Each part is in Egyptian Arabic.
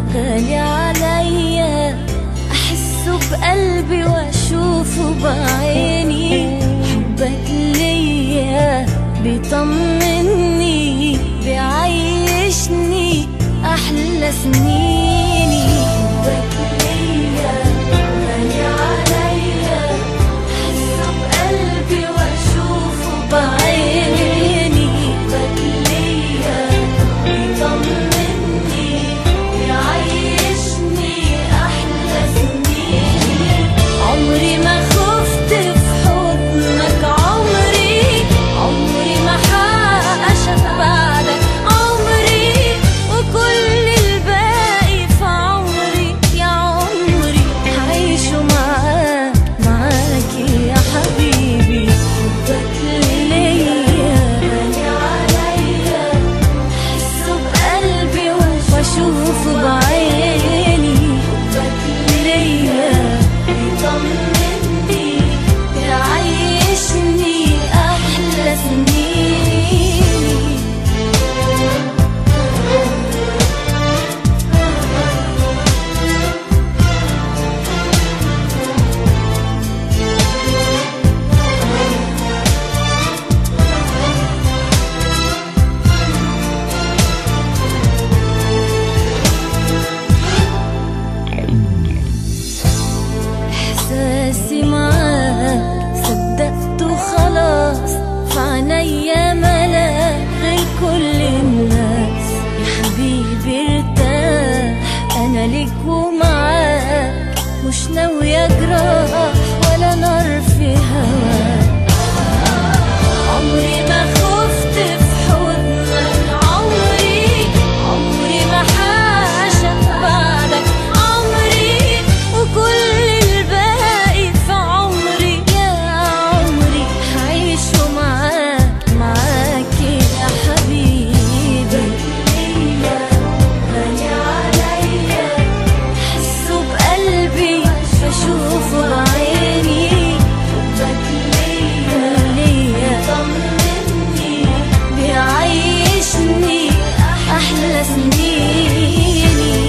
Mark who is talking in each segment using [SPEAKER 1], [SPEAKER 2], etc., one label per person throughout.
[SPEAKER 1] غالي عليا احسه بقلبي واشوفه بعيني حبك ليا بيطمني بيعيشني احلى سنيني حبك ليا غالي عليا احسه بقلبي واشوفه بعيني حبك ليا بيطمني بيعيشني احلى سنين عمري ما خفت في حضنك عمري عمري ما حاشت بعدك عمري وكل الباقي في عمري يا عمري هعيشه معاك معاك يا حبيبي حبك ليا غالي عليا احسه بقلبي واشوفه بعيني حبك ليا بيطمني بيعيشني احلى سنيني احساسي معاك صدقته خلاص في عينيا ملاك غير كل الناس يا حبيبي ارتاح انا ليك ومعاك مش ناوية جراح ولا نار في هواك عمري ما خفت في حضنك عمري عمري ما حاشا بعدك عمري وكل الباقي في عمري يا عمري هعيشه معاك معاك يا حبيبي غالي عليا احسه بقلبي بشوفه بعيني حبك ليا ليا طمني بيعيشني احلى سنيني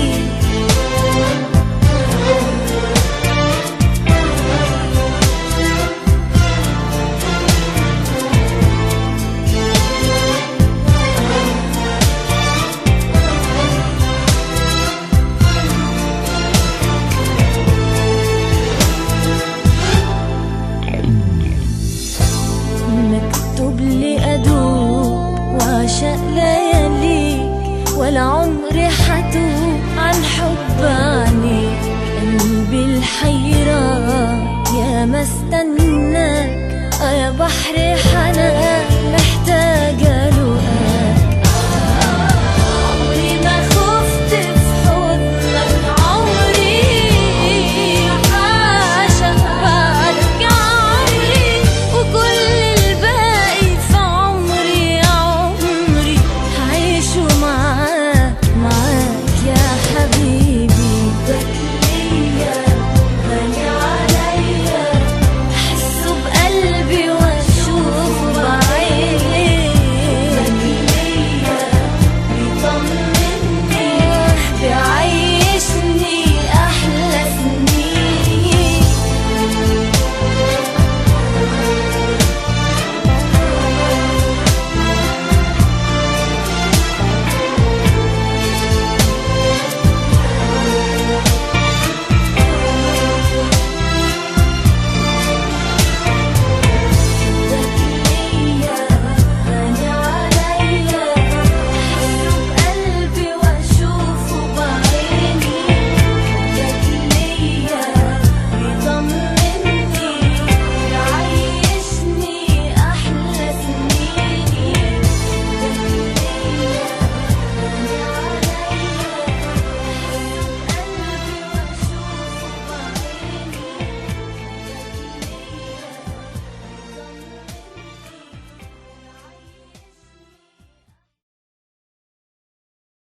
[SPEAKER 1] مكتوب لي أدوب وعشق لياليك ولا عمري حتوب عن حب عنيك قلبي الحيران يا ما استناك آه يا بحر حنان